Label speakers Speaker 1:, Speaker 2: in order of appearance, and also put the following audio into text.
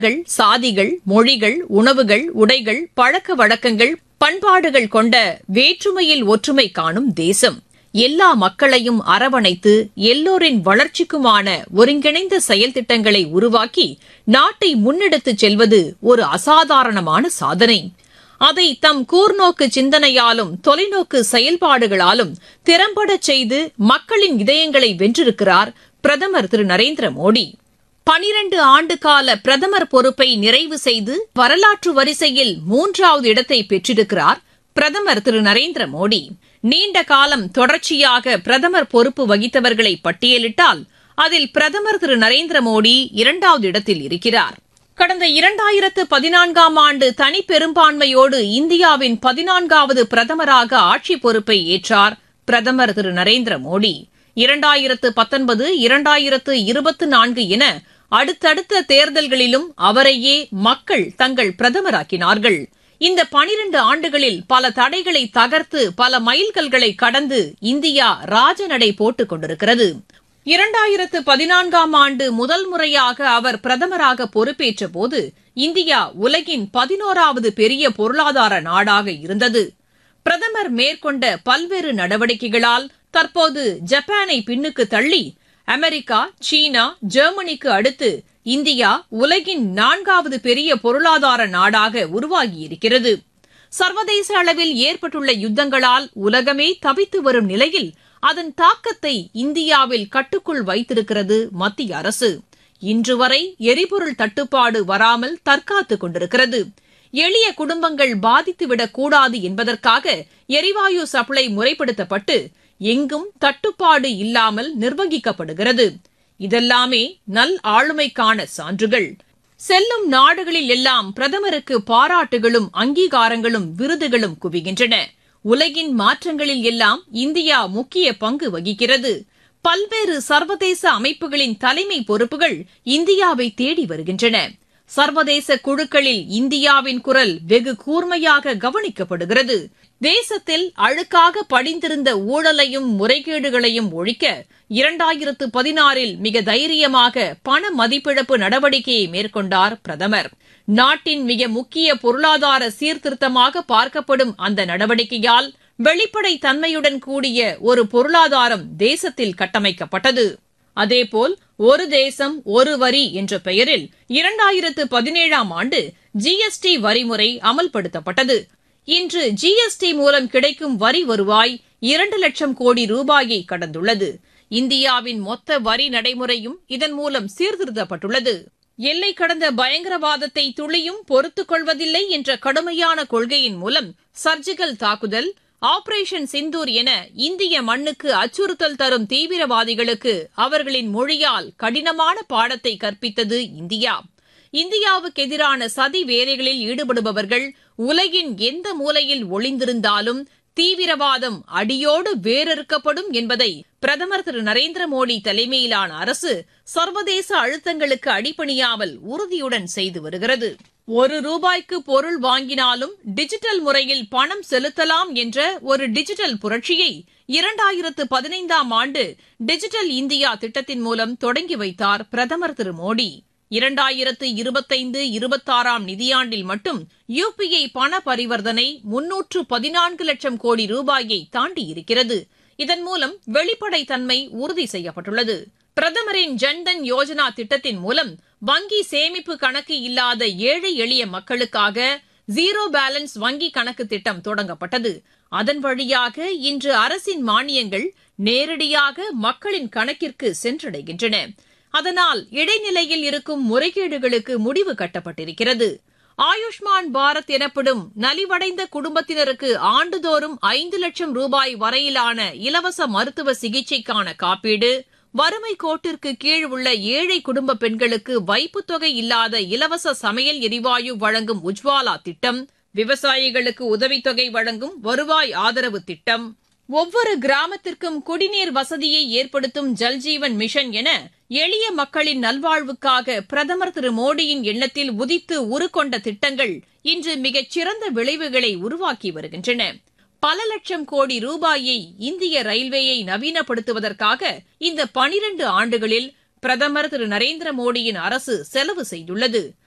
Speaker 1: கள், சாதிகள் மொழிகள் உணவுகள் உடைகள் பழக்க வழக்கங்கள் பண்பாடுகள் கொண்ட வேற்றுமையில் ஒற்றுமை காணும் தேசம் எல்லா மக்களையும் அரவணைத்து எல்லோரின் வளர்ச்சிக்குமான ஒருங்கிணைந்த செயல் திட்டங்களை உருவாக்கி நாட்டை முன்னெடுத்துச் செல்வது ஒரு அசாதாரணமான சாதனை அதை தம் கூர்நோக்கு சிந்தனையாலும் தொலைநோக்கு செயல்பாடுகளாலும் திறம்படச் செய்து மக்களின் இதயங்களை வென்றிருக்கிறார் பிரதமர் திரு நரேந்திர மோடி பனிரண்டு ஆண்டுகால பிரதமர் பொறுப்பை நிறைவு செய்து வரலாற்று வரிசையில் மூன்றாவது இடத்தை பெற்றிருக்கிறார் பிரதமர் திரு நரேந்திர மோடி நீண்ட காலம் தொடர்ச்சியாக பிரதமர் பொறுப்பு வகித்தவர்களை பட்டியலிட்டால் அதில் பிரதமர் திரு நரேந்திர மோடி இரண்டாவது இடத்தில் இருக்கிறார் கடந்த இரண்டாயிரத்து பதினான்காம் ஆண்டு தனிப்பெரும்பான்மையோடு இந்தியாவின் பதினான்காவது பிரதமராக ஆட்சி பொறுப்பை ஏற்றார் பிரதமர் திரு நரேந்திர மோடி இரண்டாயிரத்து பத்தொன்பது இரண்டாயிரத்து இருபத்து நான்கு என அடுத்தடுத்த தேர்தல்களிலும் அவரையே மக்கள் தங்கள் பிரதமராக்கினார்கள் இந்த பனிரண்டு ஆண்டுகளில் பல தடைகளை தகர்த்து பல மைல்கல்களை கடந்து இந்தியா ராஜநடை போட்டுக் கொண்டிருக்கிறது இரண்டாயிரத்து பதினான்காம் ஆண்டு முதல் முறையாக அவர் பிரதமராக பொறுப்பேற்ற போது இந்தியா உலகின் பதினோராவது பெரிய பொருளாதார நாடாக இருந்தது பிரதமர் மேற்கொண்ட பல்வேறு நடவடிக்கைகளால் தற்போது ஜப்பானை பின்னுக்கு தள்ளி அமெரிக்கா சீனா ஜெர்மனிக்கு அடுத்து இந்தியா உலகின் நான்காவது பெரிய பொருளாதார நாடாக உருவாகியிருக்கிறது சர்வதேச அளவில் ஏற்பட்டுள்ள யுத்தங்களால் உலகமே தவித்து வரும் நிலையில் அதன் தாக்கத்தை இந்தியாவில் கட்டுக்குள் வைத்திருக்கிறது மத்திய அரசு இன்று வரை எரிபொருள் தட்டுப்பாடு வராமல் தற்காத்துக் கொண்டிருக்கிறது எளிய குடும்பங்கள் பாதித்துவிடக் கூடாது என்பதற்காக எரிவாயு சப்ளை முறைப்படுத்தப்பட்டு எங்கும் தட்டுப்பாடு இல்லாமல் நிர்வகிக்கப்படுகிறது இதெல்லாமே நல் ஆளுமைக்கான சான்றுகள் செல்லும் நாடுகளில் எல்லாம் பிரதமருக்கு பாராட்டுகளும் அங்கீகாரங்களும் விருதுகளும் குவிகின்றன உலகின் மாற்றங்களில் எல்லாம் இந்தியா முக்கிய பங்கு வகிக்கிறது பல்வேறு சர்வதேச அமைப்புகளின் தலைமை பொறுப்புகள் இந்தியாவை தேடி வருகின்றன சர்வதேச குழுக்களில் இந்தியாவின் குரல் வெகு கூர்மையாக கவனிக்கப்படுகிறது தேசத்தில் அழுக்காக படிந்திருந்த ஊழலையும் முறைகேடுகளையும் ஒழிக்க இரண்டாயிரத்து பதினாறில் மிக தைரியமாக பண மதிப்பிழப்பு நடவடிக்கையை மேற்கொண்டார் பிரதமர் நாட்டின் மிக முக்கிய பொருளாதார சீர்திருத்தமாக பார்க்கப்படும் அந்த நடவடிக்கையால் வெளிப்படை தன்மையுடன் கூடிய ஒரு பொருளாதாரம் தேசத்தில் கட்டமைக்கப்பட்டது அதேபோல் ஒரு தேசம் ஒரு வரி என்ற பெயரில் இரண்டாயிரத்து பதினேழாம் ஆண்டு ஜிஎஸ்டி வரிமுறை அமல்படுத்தப்பட்டது இன்று ஜிஎஸ்டி மூலம் கிடைக்கும் வரி வருவாய் இரண்டு லட்சம் கோடி ரூபாயை கடந்துள்ளது இந்தியாவின் மொத்த வரி நடைமுறையும் இதன் மூலம் சீர்திருத்தப்பட்டுள்ளது எல்லை கடந்த பயங்கரவாதத்தை துளியும் பொறுத்துக் கொள்வதில்லை என்ற கடுமையான கொள்கையின் மூலம் சர்ஜிக்கல் தாக்குதல் ஆபரேஷன் சிந்தூர் என இந்திய மண்ணுக்கு அச்சுறுத்தல் தரும் தீவிரவாதிகளுக்கு அவர்களின் மொழியால் கடினமான பாடத்தை கற்பித்தது இந்தியா இந்தியாவுக்கு எதிரான சதி வேலைகளில் ஈடுபடுபவர்கள் உலகின் எந்த மூலையில் ஒளிந்திருந்தாலும் தீவிரவாதம் அடியோடு வேரறுக்கப்படும் என்பதை பிரதமர் திரு நரேந்திர மோடி தலைமையிலான அரசு சர்வதேச அழுத்தங்களுக்கு அடிபணியாமல் உறுதியுடன் செய்து வருகிறது ஒரு ரூபாய்க்கு பொருள் வாங்கினாலும் டிஜிட்டல் முறையில் பணம் செலுத்தலாம் என்ற ஒரு டிஜிட்டல் புரட்சியை இரண்டாயிரத்து பதினைந்தாம் ஆண்டு டிஜிட்டல் இந்தியா திட்டத்தின் மூலம் தொடங்கி வைத்தார் பிரதமர் திரு மோடி இரண்டாயிரத்து இருபத்தைந்து இருபத்தாறாம் நிதியாண்டில் மட்டும் யுபிஐ பண பரிவர்த்தனை முன்னூற்று பதினான்கு லட்சம் கோடி ரூபாயை தாண்டியிருக்கிறது இதன் மூலம் வெளிப்படைத்தன்மை உறுதி செய்யப்பட்டுள்ளது பிரதமரின் ஜன்தன் யோஜனா திட்டத்தின் மூலம் வங்கி சேமிப்பு கணக்கு இல்லாத ஏழை எளிய மக்களுக்காக ஜீரோ பேலன்ஸ் வங்கி கணக்கு திட்டம் தொடங்கப்பட்டது அதன் வழியாக இன்று அரசின் மானியங்கள் நேரடியாக மக்களின் கணக்கிற்கு சென்றடைகின்றன அதனால் இடைநிலையில் இருக்கும் முறைகேடுகளுக்கு முடிவு கட்டப்பட்டிருக்கிறது ஆயுஷ்மான் பாரத் எனப்படும் நலிவடைந்த குடும்பத்தினருக்கு ஆண்டுதோறும் ஐந்து லட்சம் ரூபாய் வரையிலான இலவச மருத்துவ சிகிச்சைக்கான காப்பீடு வறுமை கோட்டிற்கு கீழ் உள்ள ஏழை குடும்ப பெண்களுக்கு வைப்புத் தொகை இல்லாத இலவச சமையல் எரிவாயு வழங்கும் உஜ்வாலா திட்டம் விவசாயிகளுக்கு உதவித்தொகை வழங்கும் வருவாய் ஆதரவு திட்டம் ஒவ்வொரு கிராமத்திற்கும் குடிநீர் வசதியை ஏற்படுத்தும் ஜல்ஜீவன் மிஷன் என எளிய மக்களின் நல்வாழ்வுக்காக பிரதமர் திரு மோடியின் எண்ணத்தில் உதித்து உருக்கொண்ட திட்டங்கள் இன்று மிகச் சிறந்த விளைவுகளை உருவாக்கி வருகின்றன பல லட்சம் கோடி ரூபாயை இந்திய ரயில்வேயை நவீனப்படுத்துவதற்காக இந்த பனிரண்டு ஆண்டுகளில் பிரதமர் திரு நரேந்திர மோடியின் அரசு செலவு செய்துள்ளது